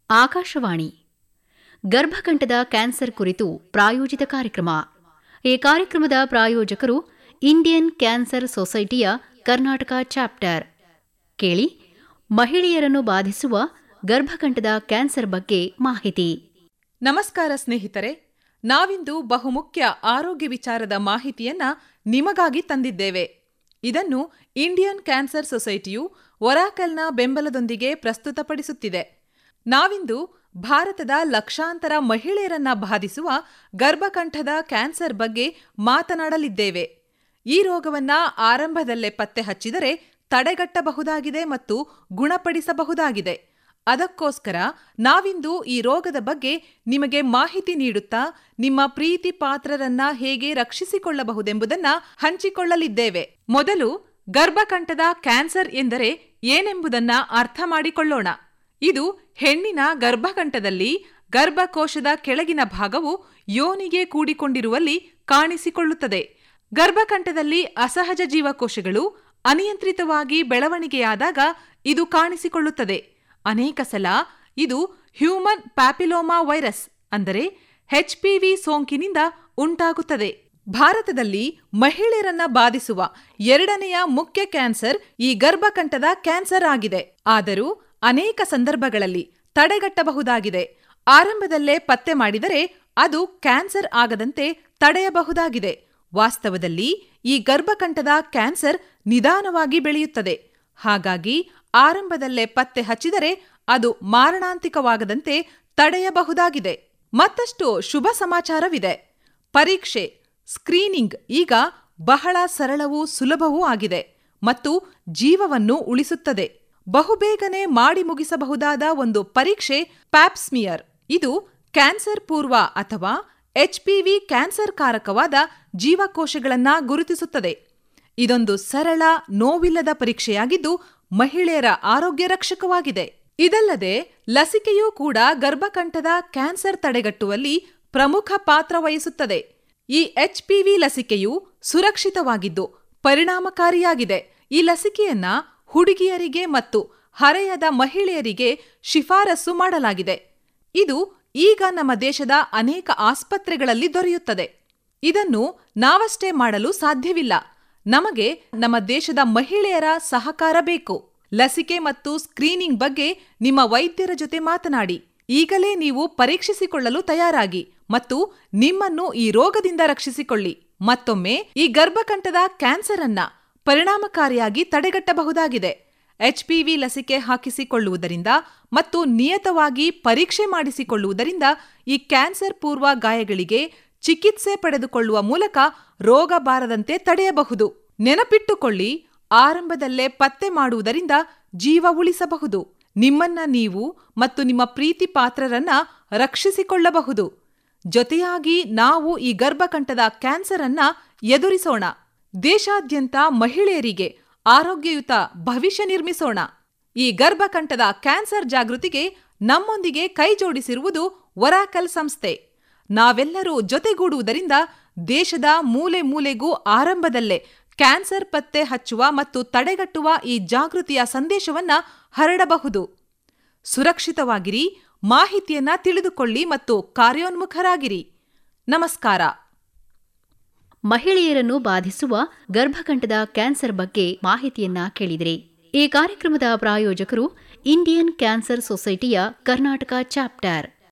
Akashvani ಗರ್ಭಕಂಠದ cancer ಕುರಿತು ಪ್ರಾಯೋಜಿತ ಕಾರ್ಯಕ್ರಮ ಈ ಕಾರ್ಯಕ್ರಮದ ಪ್ರಾಯೋಜಕರು ಇಂಡಿಯನ್ ಕ್ಯಾನ್ಸರ್ ಸೊಸೈಟಿಯ ಕರ್ನಾಟಕ ಚಾಪ್ಟರ್ ಕೇಳಿ ಮಹಿಳೆಯರನ್ನು ಬಾಧಿಸುವ ಗರ್ಭಕಂಠದ ಕ್ಯಾನ್ಸರ್ ಬಗ್ಗೆ ಮಾಹಿತಿ ನಮಸ್ಕಾರ ಸ್ನೇಹಿತರೆ ನಾವಿಂದು ಬಹುಮುಖ್ಯ ಆರೋಗ್ಯ ವಿಚಾರದ ಮಾಹಿತಿಯನ್ನ ನಿಮಗಾಗಿ ತಂದಿದ್ದೇವೆ ಇದನ್ನು ಇಂಡಿಯನ್ ಕ್ಯಾನ್ಸರ್ ಸೊಸೈಟಿಯು ಒರಾಕಲ್ನ ಬೆಂಬಲದೊಂದಿಗೆ ಪ್ರಸ್ತುತಪಡಿಸುತ್ತಿದೆ ನಾವಿಂದು ಭಾರತದ ಲಕ್ಷಾಂತರ ಮಹಿಳೆಯರನ್ನ ಬಾಧಿಸುವ ಗರ್ಭಕಂಠದ ಕ್ಯಾನ್ಸರ್ ಬಗ್ಗೆ ಮಾತನಾಡಲಿದ್ದೇವೆ ಈ ರೋಗವನ್ನ ಆರಂಭದಲ್ಲೇ ಪತ್ತೆ ಹಚ್ಚಿದರೆ ತಡೆಗಟ್ಟಬಹುದಾಗಿದೆ ಮತ್ತು ಗುಣಪಡಿಸಬಹುದಾಗಿದೆ ಅದಕ್ಕೋಸ್ಕರ ನಾವಿಂದು ಈ ರೋಗದ ಬಗ್ಗೆ ನಿಮಗೆ ಮಾಹಿತಿ ನೀಡುತ್ತಾ ನಿಮ್ಮ ಪ್ರೀತಿ ಪಾತ್ರರನ್ನ ಹೇಗೆ ರಕ್ಷಿಸಿಕೊಳ್ಳಬಹುದೆಂಬುದನ್ನ ಹಂಚಿಕೊಳ್ಳಲಿದ್ದೇವೆ ಮೊದಲು ಗರ್ಭಕಂಠದ ಕ್ಯಾನ್ಸರ್ ಎಂದರೆ ಏನೆಂಬುದನ್ನ ಅರ್ಥ ಮಾಡಿಕೊಳ್ಳೋಣ ಇದು ಹೆಣ್ಣಿನ ಗರ್ಭಕಂಠದಲ್ಲಿ ಗರ್ಭಕೋಶದ ಕೆಳಗಿನ ಭಾಗವು ಯೋನಿಗೆ ಕೂಡಿಕೊಂಡಿರುವಲ್ಲಿ ಕಾಣಿಸಿಕೊಳ್ಳುತ್ತದೆ ಗರ್ಭಕಂಠದಲ್ಲಿ ಅಸಹಜ ಜೀವಕೋಶಗಳು ಅನಿಯಂತ್ರಿತವಾಗಿ ಬೆಳವಣಿಗೆಯಾದಾಗ ಇದು ಕಾಣಿಸಿಕೊಳ್ಳುತ್ತದೆ ಅನೇಕ ಸಲ ಇದು ಹ್ಯೂಮನ್ ಪ್ಯಾಪಿಲೋಮಾ ವೈರಸ್ ಅಂದರೆ ಹೆಚ್ಪಿವಿ ಸೋಂಕಿನಿಂದ ಉಂಟಾಗುತ್ತದೆ ಭಾರತದಲ್ಲಿ ಮಹಿಳೆಯರನ್ನ ಬಾಧಿಸುವ ಎರಡನೆಯ ಮುಖ್ಯ ಕ್ಯಾನ್ಸರ್ ಈ ಗರ್ಭಕಂಠದ ಕ್ಯಾನ್ಸರ್ ಆಗಿದೆ ಆದರೂ ಅನೇಕ ಸಂದರ್ಭಗಳಲ್ಲಿ ತಡೆಗಟ್ಟಬಹುದಾಗಿದೆ ಆರಂಭದಲ್ಲೇ ಪತ್ತೆ ಮಾಡಿದರೆ ಅದು ಕ್ಯಾನ್ಸರ್ ಆಗದಂತೆ ತಡೆಯಬಹುದಾಗಿದೆ ವಾಸ್ತವದಲ್ಲಿ ಈ ಗರ್ಭಕಂಠದ ಕ್ಯಾನ್ಸರ್ ನಿಧಾನವಾಗಿ ಬೆಳೆಯುತ್ತದೆ ಹಾಗಾಗಿ ಆರಂಭದಲ್ಲೇ ಪತ್ತೆ ಹಚ್ಚಿದರೆ ಅದು ಮಾರಣಾಂತಿಕವಾಗದಂತೆ ತಡೆಯಬಹುದಾಗಿದೆ ಮತ್ತಷ್ಟು ಶುಭ ಸಮಾಚಾರವಿದೆ ಪರೀಕ್ಷೆ ಸ್ಕ್ರೀನಿಂಗ್ ಈಗ ಬಹಳ ಸರಳವೂ ಸುಲಭವೂ ಆಗಿದೆ ಮತ್ತು ಜೀವವನ್ನು ಉಳಿಸುತ್ತದೆ ಬಹುಬೇಗನೆ ಮಾಡಿ ಮುಗಿಸಬಹುದಾದ ಒಂದು ಪರೀಕ್ಷೆ ಪ್ಯಾಪ್ಸ್ಮಿಯರ್ ಇದು ಕ್ಯಾನ್ಸರ್ ಪೂರ್ವ ಅಥವಾ ಎಚ್ಪಿವಿ ಕ್ಯಾನ್ಸರ್ ಕಾರಕವಾದ ಜೀವಕೋಶಗಳನ್ನ ಗುರುತಿಸುತ್ತದೆ ಇದೊಂದು ಸರಳ ನೋವಿಲ್ಲದ ಪರೀಕ್ಷೆಯಾಗಿದ್ದು ಮಹಿಳೆಯರ ಆರೋಗ್ಯ ರಕ್ಷಕವಾಗಿದೆ ಇದಲ್ಲದೆ ಲಸಿಕೆಯೂ ಕೂಡ ಗರ್ಭಕಂಠದ ಕ್ಯಾನ್ಸರ್ ತಡೆಗಟ್ಟುವಲ್ಲಿ ಪ್ರಮುಖ ಪಾತ್ರ ವಹಿಸುತ್ತದೆ ಈ ಎಚ್ಪಿವಿ ಲಸಿಕೆಯು ಸುರಕ್ಷಿತವಾಗಿದ್ದು ಪರಿಣಾಮಕಾರಿಯಾಗಿದೆ ಈ ಲಸಿಕೆಯನ್ನ ಹುಡುಗಿಯರಿಗೆ ಮತ್ತು ಹರೆಯದ ಮಹಿಳೆಯರಿಗೆ ಶಿಫಾರಸು ಮಾಡಲಾಗಿದೆ ಇದು ಈಗ ನಮ್ಮ ದೇಶದ ಅನೇಕ ಆಸ್ಪತ್ರೆಗಳಲ್ಲಿ ದೊರೆಯುತ್ತದೆ ಇದನ್ನು ನಾವಷ್ಟೇ ಮಾಡಲು ಸಾಧ್ಯವಿಲ್ಲ ನಮಗೆ ನಮ್ಮ ದೇಶದ ಮಹಿಳೆಯರ ಸಹಕಾರ ಬೇಕು ಲಸಿಕೆ ಮತ್ತು ಸ್ಕ್ರೀನಿಂಗ್ ಬಗ್ಗೆ ನಿಮ್ಮ ವೈದ್ಯರ ಜೊತೆ ಮಾತನಾಡಿ ಈಗಲೇ ನೀವು ಪರೀಕ್ಷಿಸಿಕೊಳ್ಳಲು ತಯಾರಾಗಿ ಮತ್ತು ನಿಮ್ಮನ್ನು ಈ ರೋಗದಿಂದ ರಕ್ಷಿಸಿಕೊಳ್ಳಿ ಮತ್ತೊಮ್ಮೆ ಈ ಗರ್ಭಕಂಠದ ಕ್ಯಾನ್ಸರ್ ಅನ್ನ ಪರಿಣಾಮಕಾರಿಯಾಗಿ ತಡೆಗಟ್ಟಬಹುದಾಗಿದೆ ಎಚ್ಪಿವಿ ಲಸಿಕೆ ಹಾಕಿಸಿಕೊಳ್ಳುವುದರಿಂದ ಮತ್ತು ನಿಯತವಾಗಿ ಪರೀಕ್ಷೆ ಮಾಡಿಸಿಕೊಳ್ಳುವುದರಿಂದ ಈ ಕ್ಯಾನ್ಸರ್ ಪೂರ್ವ ಗಾಯಗಳಿಗೆ ಚಿಕಿತ್ಸೆ ಪಡೆದುಕೊಳ್ಳುವ ಮೂಲಕ ರೋಗ ಬಾರದಂತೆ ತಡೆಯಬಹುದು ನೆನಪಿಟ್ಟುಕೊಳ್ಳಿ ಆರಂಭದಲ್ಲೇ ಪತ್ತೆ ಮಾಡುವುದರಿಂದ ಜೀವ ಉಳಿಸಬಹುದು ನಿಮ್ಮನ್ನ ನೀವು ಮತ್ತು ನಿಮ್ಮ ಪ್ರೀತಿ ಪಾತ್ರರನ್ನ ರಕ್ಷಿಸಿಕೊಳ್ಳಬಹುದು ಜೊತೆಯಾಗಿ ನಾವು ಈ ಗರ್ಭಕಂಠದ ಕ್ಯಾನ್ಸರ್ ಅನ್ನ ಎದುರಿಸೋಣ ದೇಶಾದ್ಯಂತ ಮಹಿಳೆಯರಿಗೆ ಆರೋಗ್ಯಯುತ ಭವಿಷ್ಯ ನಿರ್ಮಿಸೋಣ ಈ ಗರ್ಭಕಂಠದ ಕ್ಯಾನ್ಸರ್ ಜಾಗೃತಿಗೆ ನಮ್ಮೊಂದಿಗೆ ಕೈ ಜೋಡಿಸಿರುವುದು ವರಾಕಲ್ ಸಂಸ್ಥೆ ನಾವೆಲ್ಲರೂ ಜೊತೆಗೂಡುವುದರಿಂದ ದೇಶದ ಮೂಲೆ ಮೂಲೆಗೂ ಆರಂಭದಲ್ಲೇ ಕ್ಯಾನ್ಸರ್ ಪತ್ತೆ ಹಚ್ಚುವ ಮತ್ತು ತಡೆಗಟ್ಟುವ ಈ ಜಾಗೃತಿಯ ಸಂದೇಶವನ್ನ ಹರಡಬಹುದು ಸುರಕ್ಷಿತವಾಗಿರಿ ಮಾಹಿತಿಯನ್ನ ತಿಳಿದುಕೊಳ್ಳಿ ಮತ್ತು ಕಾರ್ಯೋನ್ಮುಖರಾಗಿರಿ ನಮಸ್ಕಾರ ಮಹಿಳೆಯರನ್ನು ಬಾಧಿಸುವ ಗರ್ಭಕಂಠದ ಕ್ಯಾನ್ಸರ್ ಬಗ್ಗೆ ಮಾಹಿತಿಯನ್ನ ಕೇಳಿದಿರಿ ಈ ಕಾರ್ಯಕ್ರಮದ ಪ್ರಾಯೋಜಕರು ಇಂಡಿಯನ್ ಕ್ಯಾನ್ಸರ್ ಸೊಸೈಟಿಯ ಕರ್ನಾಟಕ ಚಾಪ್ಟರ್